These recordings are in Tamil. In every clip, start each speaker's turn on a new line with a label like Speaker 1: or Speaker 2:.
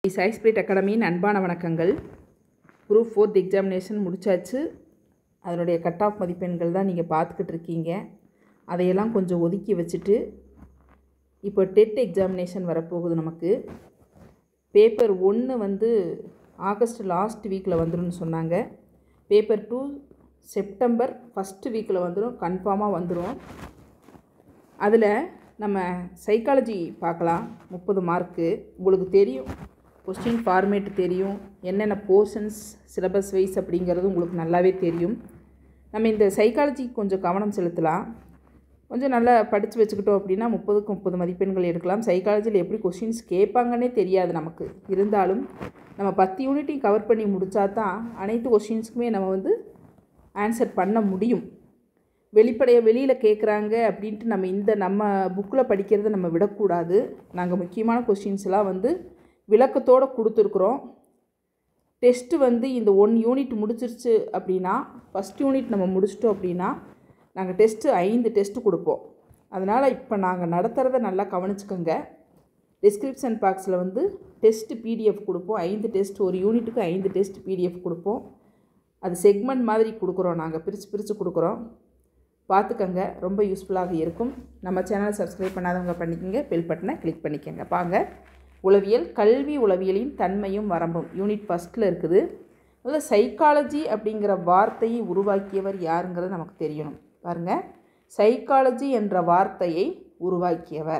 Speaker 1: சாய்ஸ்பிரிட் அகாடமியின் அன்பான வணக்கங்கள் குரூப் ஃபோர்த் எக்ஸாமினேஷன் முடிச்சாச்சு அதனுடைய கட் ஆஃப் மதிப்பெண்கள் தான் நீங்கள் பார்த்துக்கிட்டு இருக்கீங்க அதையெல்லாம் கொஞ்சம் ஒதுக்கி வச்சுட்டு இப்போ டெட் எக்ஸாமினேஷன் வரப்போகுது நமக்கு பேப்பர் ஒன்று வந்து ஆகஸ்ட் லாஸ்ட் வீக்கில் வந்துரும்னு சொன்னாங்க பேப்பர் டூ செப்டம்பர் ஃபஸ்ட்டு வீக்கில் வந்துடும் கன்ஃபார்மாக வந்துடும் அதில் நம்ம சைக்காலஜி பார்க்கலாம் முப்பது மார்க்கு உங்களுக்கு தெரியும் கொஸ்டின் ஃபார்மேட் தெரியும் என்னென்ன போர்ஷன்ஸ் சிலபஸ் வைஸ் அப்படிங்கிறது உங்களுக்கு நல்லாவே தெரியும் நம்ம இந்த சைக்காலஜி கொஞ்சம் கவனம் செலுத்தலாம் கொஞ்சம் நல்லா படித்து வச்சுக்கிட்டோம் அப்படின்னா முப்பதுக்கு முப்பது மதிப்பெண்கள் எடுக்கலாம் சைக்காலஜியில் எப்படி கொஷின்ஸ் கேட்பாங்கன்னே தெரியாது நமக்கு இருந்தாலும் நம்ம பத்து யூனிட்டையும் கவர் பண்ணி முடித்தா தான் அனைத்து கொஷின்ஸுக்குமே நம்ம வந்து ஆன்சர் பண்ண முடியும் வெளிப்படைய வெளியில் கேட்குறாங்க அப்படின்ட்டு நம்ம இந்த நம்ம புக்கில் படிக்கிறத நம்ம விடக்கூடாது நாங்கள் முக்கியமான கொஷின்ஸ்லாம் வந்து விளக்கத்தோடு கொடுத்துருக்குறோம் டெஸ்ட்டு வந்து இந்த ஒன் யூனிட் முடிச்சிருச்சு அப்படின்னா ஃபஸ்ட் யூனிட் நம்ம முடிச்சிட்டோம் அப்படின்னா நாங்கள் டெஸ்ட்டு ஐந்து டெஸ்ட்டு கொடுப்போம் அதனால் இப்போ நாங்கள் நடத்துகிறத நல்லா கவனிச்சுக்கோங்க டிஸ்கிரிப்ஷன் பாக்ஸில் வந்து டெஸ்ட்டு பிடிஎஃப் கொடுப்போம் ஐந்து டெஸ்ட் ஒரு யூனிட்டுக்கு ஐந்து டெஸ்ட் பிடிஎஃப் கொடுப்போம் அது செக்மெண்ட் மாதிரி கொடுக்குறோம் நாங்கள் பிரித்து பிரித்து கொடுக்குறோம் பார்த்துக்கங்க ரொம்ப யூஸ்ஃபுல்லாக இருக்கும் நம்ம சேனலை சப்ஸ்கிரைப் பண்ணாதவங்க பண்ணிக்கோங்க பெல் பட்டனை கிளிக் பண்ணிக்கோங்க பாங்க உளவியல் கல்வி உளவியலின் தன்மையும் வரம்பும் யூனிட் ஃபஸ்ட்டில் இருக்குது அதில் சைக்காலஜி அப்படிங்கிற வார்த்தையை உருவாக்கியவர் யாருங்கிறது நமக்கு தெரியணும் பாருங்கள் சைக்காலஜி என்ற வார்த்தையை உருவாக்கியவர்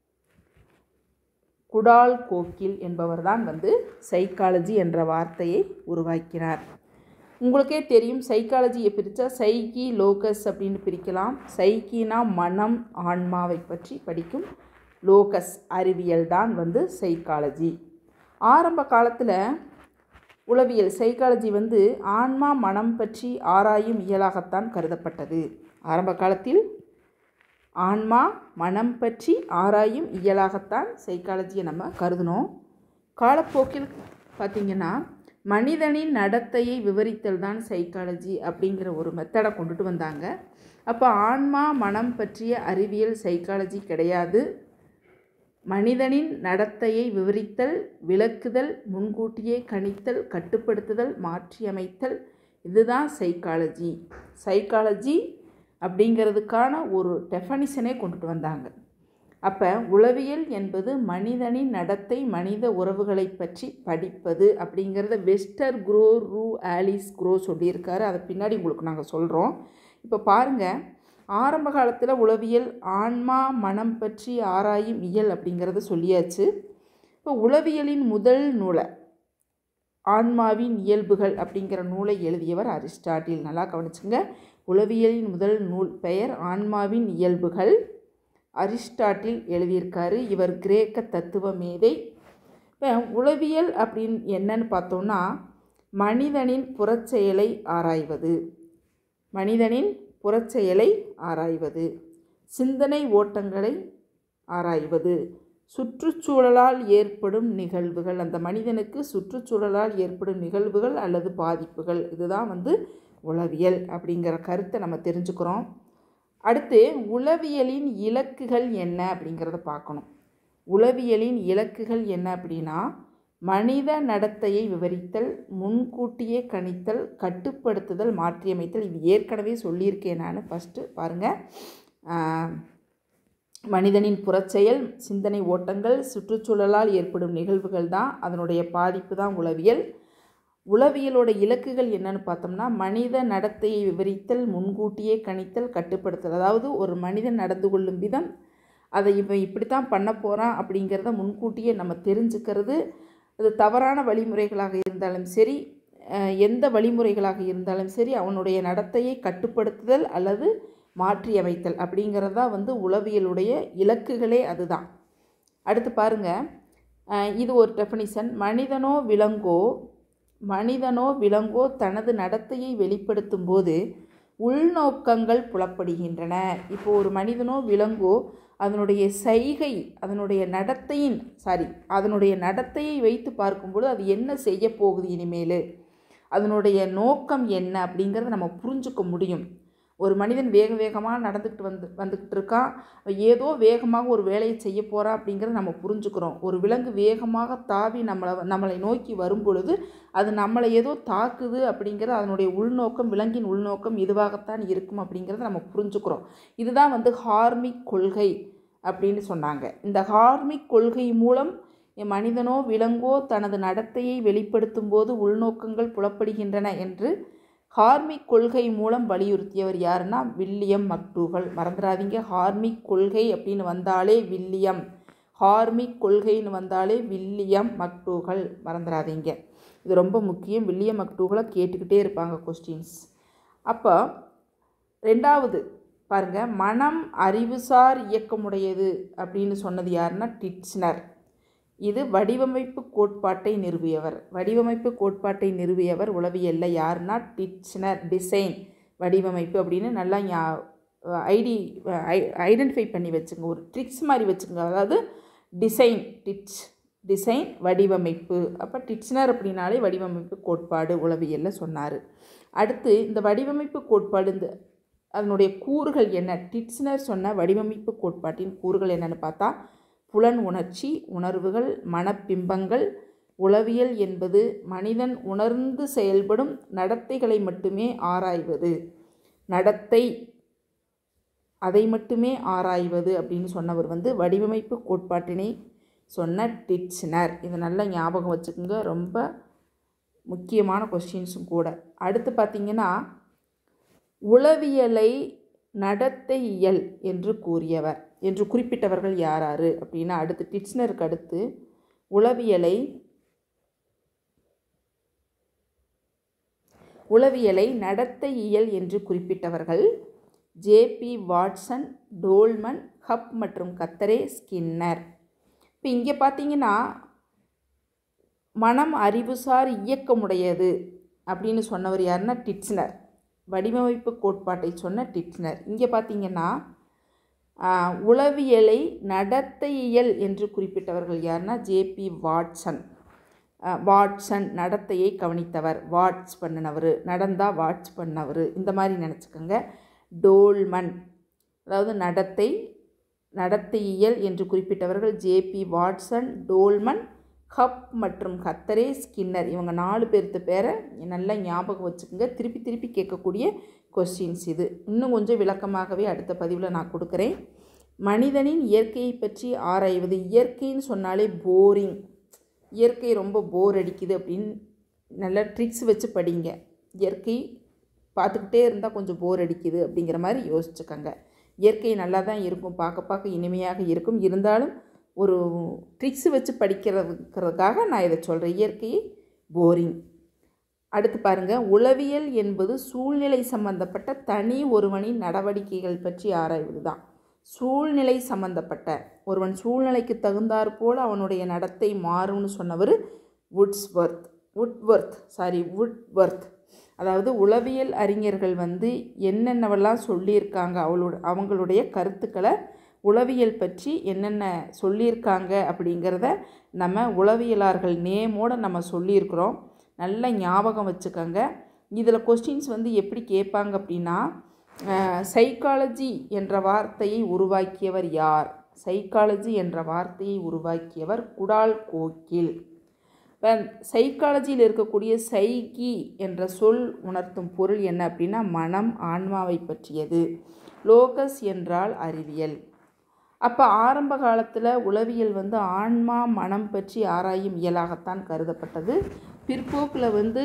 Speaker 1: குடால் கோக்கில் என்பவர் தான் வந்து சைக்காலஜி என்ற வார்த்தையை உருவாக்கினார் உங்களுக்கே தெரியும் சைக்காலஜியை பிரித்தா சைக்கி லோகஸ் அப்படின்னு பிரிக்கலாம் சைக்கினா மனம் ஆன்மாவை பற்றி படிக்கும் லோகஸ் அறிவியல் தான் வந்து சைக்காலஜி ஆரம்ப காலத்தில் உளவியல் சைக்காலஜி வந்து ஆன்மா மனம் பற்றி ஆராயும் இயலாகத்தான் கருதப்பட்டது ஆரம்ப காலத்தில் ஆன்மா மனம் பற்றி ஆராயும் இயலாகத்தான் சைக்காலஜியை நம்ம கருதினோம் காலப்போக்கில் பார்த்திங்கன்னா மனிதனின் நடத்தையை விவரித்தல் தான் சைக்காலஜி அப்படிங்கிற ஒரு மெத்தடை கொண்டுட்டு வந்தாங்க அப்போ ஆன்மா மனம் பற்றிய அறிவியல் சைக்காலஜி கிடையாது மனிதனின் நடத்தையை விவரித்தல் விளக்குதல் முன்கூட்டியே கணித்தல் கட்டுப்படுத்துதல் மாற்றியமைத்தல் இதுதான் சைக்காலஜி சைக்காலஜி அப்படிங்கிறதுக்கான ஒரு டெஃபனிஷனே கொண்டுட்டு வந்தாங்க அப்போ உளவியல் என்பது மனிதனின் நடத்தை மனித உறவுகளை பற்றி படிப்பது அப்படிங்கிறத வெஸ்டர் குரோ ரூ ஆலிஸ் குரோ சொல்லியிருக்காரு அதை பின்னாடி உங்களுக்கு நாங்கள் சொல்கிறோம் இப்போ பாருங்கள் ஆரம்ப காலத்தில் உளவியல் ஆன்மா மனம் பற்றி ஆராயும் இயல் அப்படிங்கிறத சொல்லியாச்சு இப்போ உளவியலின் முதல் நூலை ஆன்மாவின் இயல்புகள் அப்படிங்கிற நூலை எழுதியவர் அரிஸ்டாட்டில் நல்லா கவனிச்சுங்க உளவியலின் முதல் நூல் பெயர் ஆன்மாவின் இயல்புகள் அரிஸ்டாட்டில் எழுதியிருக்காரு இவர் கிரேக்க தத்துவ மேதை இப்போ உளவியல் அப்படின்னு என்னன்னு பார்த்தோம்னா மனிதனின் புறச்செயலை ஆராய்வது மனிதனின் புறச்செயலை ஆராய்வது சிந்தனை ஓட்டங்களை ஆராய்வது சுற்றுச்சூழலால் ஏற்படும் நிகழ்வுகள் அந்த மனிதனுக்கு சுற்றுச்சூழலால் ஏற்படும் நிகழ்வுகள் அல்லது பாதிப்புகள் இதுதான் வந்து உளவியல் அப்படிங்கிற கருத்தை நம்ம தெரிஞ்சுக்கிறோம் அடுத்து உளவியலின் இலக்குகள் என்ன அப்படிங்கிறத பார்க்கணும் உளவியலின் இலக்குகள் என்ன அப்படின்னா மனித நடத்தையை விவரித்தல் முன்கூட்டியே கணித்தல் கட்டுப்படுத்துதல் மாற்றியமைத்தல் இது ஏற்கனவே சொல்லியிருக்கேன் நான் ஃபஸ்ட்டு பாருங்கள் மனிதனின் புறச்செயல் சிந்தனை ஓட்டங்கள் சுற்றுச்சூழலால் ஏற்படும் நிகழ்வுகள் தான் அதனுடைய பாதிப்பு தான் உளவியல் உளவியலோட இலக்குகள் என்னன்னு பார்த்தோம்னா மனித நடத்தையை விவரித்தல் முன்கூட்டியே கணித்தல் கட்டுப்படுத்தல் அதாவது ஒரு மனிதன் நடந்து கொள்ளும் விதம் அதை இவன் இப்படி தான் பண்ண போகிறான் அப்படிங்கிறத முன்கூட்டியே நம்ம தெரிஞ்சுக்கிறது அது தவறான வழிமுறைகளாக இருந்தாலும் சரி எந்த வழிமுறைகளாக இருந்தாலும் சரி அவனுடைய நடத்தையை கட்டுப்படுத்துதல் அல்லது மாற்றியமைத்தல் அப்படிங்கிறது தான் வந்து உளவியலுடைய இலக்குகளே அதுதான் அடுத்து பாருங்கள் இது ஒரு டெஃபனிஷன் மனிதனோ விலங்கோ மனிதனோ விலங்கோ தனது நடத்தையை வெளிப்படுத்தும் போது உள்நோக்கங்கள் புலப்படுகின்றன இப்போ ஒரு மனிதனோ விலங்கோ அதனுடைய சைகை அதனுடைய நடத்தையின் சாரி அதனுடைய நடத்தையை வைத்து பார்க்கும்போது அது என்ன செய்ய போகுது இனிமேல் அதனுடைய நோக்கம் என்ன அப்படிங்கிறத நம்ம புரிஞ்சுக்க முடியும் ஒரு மனிதன் வேக வேகமாக நடந்துக்கிட்டு வந்து வந்துக்கிட்டு இருக்கான் ஏதோ வேகமாக ஒரு வேலையை செய்ய போகிறான் அப்படிங்கிறத நம்ம புரிஞ்சுக்கிறோம் ஒரு விலங்கு வேகமாக தாவி நம்மளை நம்மளை நோக்கி வரும் பொழுது அது நம்மளை ஏதோ தாக்குது அப்படிங்கிறது அதனுடைய உள்நோக்கம் விலங்கின் உள்நோக்கம் இதுவாகத்தான் இருக்கும் அப்படிங்கிறத நம்ம புரிஞ்சுக்கிறோம் இதுதான் வந்து ஹார்மிக் கொள்கை அப்படின்னு சொன்னாங்க இந்த ஹார்மிக் கொள்கை மூலம் மனிதனோ விலங்கோ தனது நடத்தையை வெளிப்படுத்தும் போது உள்நோக்கங்கள் புலப்படுகின்றன என்று ஹார்மிக் கொள்கை மூலம் வலியுறுத்தியவர் யாருன்னா வில்லியம் மக்டூகல் மறந்துடாதீங்க ஹார்மிக் கொள்கை அப்படின்னு வந்தாலே வில்லியம் ஹார்மிக் கொள்கைன்னு வந்தாலே வில்லியம் மக்டூகல் மறந்துடாதீங்க இது ரொம்ப முக்கியம் வில்லியம் மக்டூகலை கேட்டுக்கிட்டே இருப்பாங்க கொஸ்டின்ஸ் அப்போ ரெண்டாவது பாருங்க மனம் அறிவுசார் இயக்கமுடையது அப்படின்னு சொன்னது யாருன்னா டிட்ஸ்னர் இது வடிவமைப்பு கோட்பாட்டை நிறுவியவர் வடிவமைப்பு கோட்பாட்டை நிறுவியவர் உளவியல்ல யாருன்னா டிட்ஸ்னர் டிசைன் வடிவமைப்பு அப்படின்னு நல்லா ஐடி ஐடென்டிஃபை பண்ணி வச்சுங்க ஒரு ட்ரிக்ஸ் மாதிரி வச்சுங்க அதாவது டிசைன் டிட்ஸ் டிசைன் வடிவமைப்பு அப்போ டிட்ஸ்னர் அப்படின்னாலே வடிவமைப்பு கோட்பாடு உளவியலில் சொன்னார் அடுத்து இந்த வடிவமைப்பு கோட்பாடு இந்த அதனுடைய கூறுகள் என்ன டிட்ஸ்னர் சொன்ன வடிவமைப்பு கோட்பாட்டின் கூறுகள் என்னென்னு பார்த்தா புலன் உணர்ச்சி உணர்வுகள் மனப்பிம்பங்கள் உளவியல் என்பது மனிதன் உணர்ந்து செயல்படும் நடத்தைகளை மட்டுமே ஆராய்வது நடத்தை அதை மட்டுமே ஆராய்வது அப்படின்னு சொன்னவர் வந்து வடிவமைப்பு கோட்பாட்டினை சொன்ன டிட்ஸ்னர் இதை நல்லா ஞாபகம் வச்சுக்கோங்க ரொம்ப முக்கியமான கொஸ்டின்ஸும் கூட அடுத்து பார்த்திங்கன்னா உளவியலை நடத்தையியல் என்று கூறியவர் என்று குறிப்பிட்டவர்கள் யாராரு அப்படின்னா அடுத்து டிட்ஸ்னருக்கு அடுத்து உளவியலை உளவியலை நடத்தையியல் என்று குறிப்பிட்டவர்கள் ஜேபி வாட்சன் டோல்மன் ஹப் மற்றும் கத்தரே ஸ்கின்னர் இப்போ இங்கே பார்த்தீங்கன்னா மனம் அறிவுசார் இயக்கமுடையது அப்படின்னு சொன்னவர் யாருன்னா டிட்ஸ்னர் வடிவமைப்பு கோட்பாட்டை சொன்ன டிட்ஸ்னர் இங்கே பார்த்தீங்கன்னா உளவியலை நடத்தையியல் என்று குறிப்பிட்டவர்கள் யாருன்னா ஜேபி வாட்சன் வாட்சன் நடத்தையை கவனித்தவர் வாட்ச் பண்ணினவர் நடந்தால் வாட்ச் பண்ணவர் இந்த மாதிரி நினச்சிக்கோங்க டோல்மன் அதாவது நடத்தை நடத்தையியல் என்று குறிப்பிட்டவர்கள் ஜேபி வாட்சன் டோல்மன் ஹப் மற்றும் கத்தரே ஸ்கின்னர் இவங்க நாலு பேர்த்து பேரை நல்லா ஞாபகம் வச்சுக்கோங்க திருப்பி திருப்பி கேட்கக்கூடிய கொஸ்டின்ஸ் இது இன்னும் கொஞ்சம் விளக்கமாகவே அடுத்த பதிவில் நான் கொடுக்குறேன் மனிதனின் இயற்கையை பற்றி ஆராய்வது இயற்கைன்னு சொன்னாலே போரிங் இயற்கை ரொம்ப போர் அடிக்குது அப்படின்னு நல்லா ட்ரிக்ஸ் வச்சு படிங்க இயற்கை பார்த்துக்கிட்டே இருந்தால் கொஞ்சம் போர் அடிக்குது அப்படிங்கிற மாதிரி யோசிச்சுக்கோங்க இயற்கை நல்லா தான் இருக்கும் பார்க்க பார்க்க இனிமையாக இருக்கும் இருந்தாலும் ஒரு ட்ரிக்ஸ் வச்சு படிக்கிறதுக்காக நான் இதை சொல்கிறேன் இயற்கையை போரிங் அடுத்து பாருங்கள் உளவியல் என்பது சூழ்நிலை சம்பந்தப்பட்ட தனி ஒருவனின் நடவடிக்கைகள் பற்றி ஆராய்வது தான் சூழ்நிலை சம்பந்தப்பட்ட ஒருவன் சூழ்நிலைக்கு தகுந்தாற் போல் அவனுடைய நடத்தை மாறும்னு சொன்னவர் வுட்ஸ்வர்த் வுட்வர்த் சாரி வுட்வர்த் அதாவது உளவியல் அறிஞர்கள் வந்து என்னென்னவெல்லாம் சொல்லியிருக்காங்க அவளோட அவங்களுடைய கருத்துக்களை உளவியல் பற்றி என்னென்ன சொல்லியிருக்காங்க அப்படிங்கிறத நம்ம உளவியலார்கள் நேமோடு நம்ம சொல்லியிருக்கிறோம் நல்ல ஞாபகம் வச்சுக்கோங்க இதில் கொஸ்டின்ஸ் வந்து எப்படி கேட்பாங்க அப்படின்னா சைக்காலஜி என்ற வார்த்தையை உருவாக்கியவர் யார் சைக்காலஜி என்ற வார்த்தையை உருவாக்கியவர் குடால் கோக்கில் இப்போ சைக்காலஜியில் இருக்கக்கூடிய சைகி என்ற சொல் உணர்த்தும் பொருள் என்ன அப்படின்னா மனம் ஆன்மாவை பற்றியது லோகஸ் என்றால் அறிவியல் அப்போ ஆரம்ப காலத்தில் உளவியல் வந்து ஆன்மா மனம் பற்றி ஆராயும் இயலாகத்தான் கருதப்பட்டது பிற்போக்கில் வந்து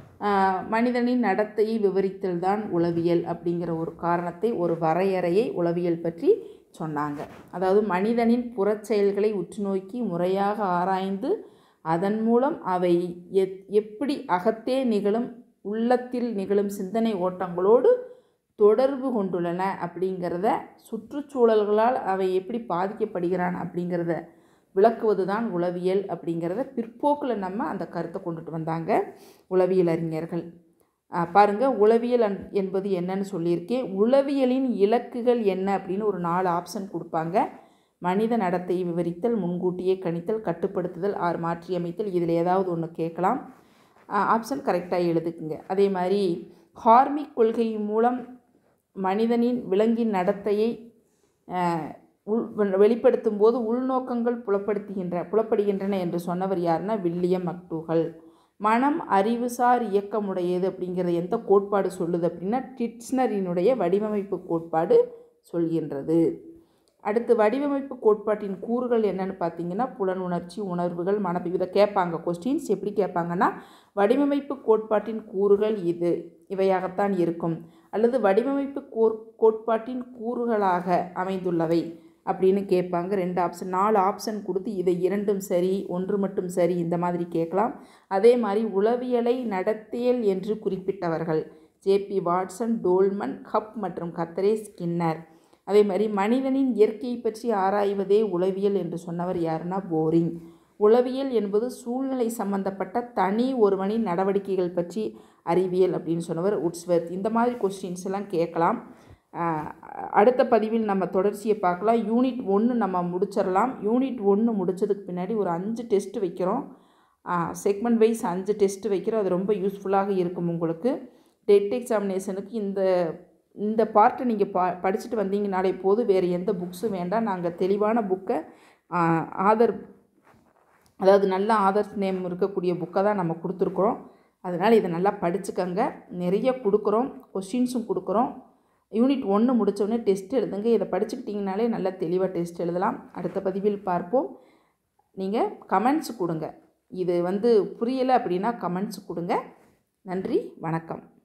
Speaker 1: மனிதனின் நடத்தையை விவரித்தல் தான் உளவியல் அப்படிங்கிற ஒரு காரணத்தை ஒரு வரையறையை உளவியல் பற்றி சொன்னாங்க அதாவது மனிதனின் புறச்செயல்களை உற்றுநோக்கி முறையாக ஆராய்ந்து அதன் மூலம் அவை எத் எப்படி அகத்தே நிகழும் உள்ளத்தில் நிகழும் சிந்தனை ஓட்டங்களோடு தொடர்பு கொண்டுள்ளன அப்படிங்கிறத சுற்றுச்சூழல்களால் அவை எப்படி பாதிக்கப்படுகிறான் அப்படிங்கிறத விளக்குவது தான் உளவியல் அப்படிங்கிறத பிற்போக்கில் நம்ம அந்த கருத்தை கொண்டுட்டு வந்தாங்க உளவியல் அறிஞர்கள் பாருங்கள் உளவியல் என்பது என்னன்னு சொல்லியிருக்கேன் உளவியலின் இலக்குகள் என்ன அப்படின்னு ஒரு நாலு ஆப்ஷன் கொடுப்பாங்க மனித நடத்தையை விவரித்தல் முன்கூட்டியே கணித்தல் கட்டுப்படுத்துதல் ஆர் மாற்றியமைத்தல் இதில் ஏதாவது ஒன்று கேட்கலாம் ஆப்ஷன் கரெக்டாக எழுதுக்குங்க அதே மாதிரி ஹார்மிக் கொள்கை மூலம் மனிதனின் விலங்கின் நடத்தையை அஹ், உள் வெ- வெளிப்படுத்தும் போது உள்நோக்கங்கள் புலப்படுத்துகின்ற புலப்படுகின்றன என்று சொன்னவர் யாருன்னா வில்லியம் மக்டூகல் மனம் அறிவுசார் இயக்கமுடையது அப்படிங்கிறது எந்த கோட்பாடு சொல்லுது அப்படின்னா டிட்ஸ்னரினுடைய வடிவமைப்பு கோட்பாடு சொல்கின்றது அடுத்து வடிவமைப்பு கோட்பாட்டின் கூறுகள் என்னன்னு பார்த்தீங்கன்னா புலனுணர்ச்சி உணர்வுகள் மனப்பு இதை கேட்பாங்க கொஸ்டின்ஸ் எப்படி கேட்பாங்கன்னா வடிவமைப்பு கோட்பாட்டின் கூறுகள் இது இவையாகத்தான் இருக்கும் அல்லது வடிவமைப்பு கோர் கோட்பாட்டின் கூறுகளாக அமைந்துள்ளவை அப்படின்னு கேட்பாங்க ரெண்டு ஆப்ஷன் நாலு ஆப்ஷன் கொடுத்து இதை இரண்டும் சரி ஒன்று மட்டும் சரி இந்த மாதிரி கேட்கலாம் அதே மாதிரி உளவியலை நடத்தியல் என்று குறிப்பிட்டவர்கள் ஜேபி வாட்சன் டோல்மன் ஹப் மற்றும் கத்தரே ஸ்கின்னர் அதே மாதிரி மனிதனின் இயற்கையை பற்றி ஆராய்வதே உளவியல் என்று சொன்னவர் யாருன்னா போரிங் உளவியல் என்பது சூழ்நிலை சம்பந்தப்பட்ட தனி ஒருவனின் நடவடிக்கைகள் பற்றி அறிவியல் அப்படின்னு சொன்னவர் உட்ஸ்வர்த் இந்த மாதிரி கொஸ்டின்ஸ் எல்லாம் கேட்கலாம் ஆஹ் அடுத்த பதிவில் நம்ம தொடர்ச்சியை பார்க்கலாம் யூனிட் ஒன்று நம்ம முடிச்சிடலாம் யூனிட் ஒன்று முடிச்சதுக்கு பின்னாடி ஒரு அஞ்சு டெஸ்ட் வைக்கிறோம் செக்மெண்ட் வைஸ் அஞ்சு டெஸ்ட் வைக்கிறோம் அது ரொம்ப யூஸ்ஃபுல்லாக இருக்கும் உங்களுக்கு டெட் எக்ஸாமினேஷனுக்கு இந்த இந்த பார்ட்டை நீங்கள் பா படிச்சுட்டு வந்தீங்கனாலே போதும் வேறு எந்த புக்ஸும் வேண்டாம் நாங்கள் தெளிவான புக்கை ஆதர் அதாவது நல்ல ஆதர்ஸ் நேம் இருக்கக்கூடிய புக்கை தான் நம்ம கொடுத்துருக்குறோம் அதனால் இதை நல்லா படிச்சுக்கங்க நிறைய கொடுக்குறோம் கொஸ்டின்ஸும் கொடுக்குறோம் யூனிட் ஒன்று முடித்தோடனே டெஸ்ட் எழுதுங்க இதை படிச்சுக்கிட்டிங்கனாலே நல்லா தெளிவாக டெஸ்ட் எழுதலாம் அடுத்த பதிவில் பார்ப்போம் நீங்கள் கமெண்ட்ஸ் கொடுங்க இது வந்து புரியலை அப்படின்னா கமெண்ட்ஸ் கொடுங்க நன்றி வணக்கம்